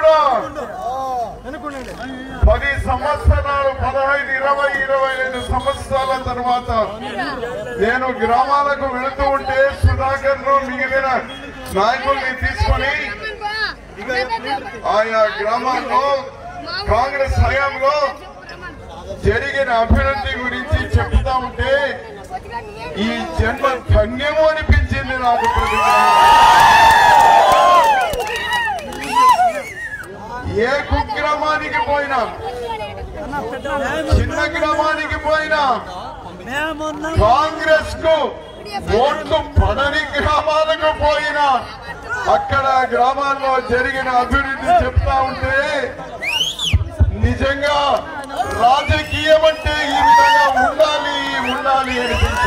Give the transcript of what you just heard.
కూడా పది సంవత్సరాలు పదహైదు ఇరవై ఇరవై ఐదు సంవత్సరాల తర్వాత నేను గ్రామాలకు వెళుతూ ఉంటే సుధాకర్ ను మిగిలిన నాయకుల్ని తీసుకొని ఆయా గ్రామాల్లో కాంగ్రెస్ హయాంలో జరిగిన అభివృద్ధి గురించి చెప్తా ఉంటే ఈ జన్మ ధన్యము అనిపించింది నాకు ప్రతి ఏ కుగ్రామానికి పోయినా చిన్న గ్రామానికి పోయినా కాంగ్రెస్ కు ఓట్లు పడని గ్రామాలకు పోయినా అక్కడ గ్రామాల్లో జరిగిన అభివృద్ధి చెప్తా ఉంటే నిజంగా రాజకీయం అంటే ఈ విధంగా ఉండాలి ఉండాలి అనిపించింది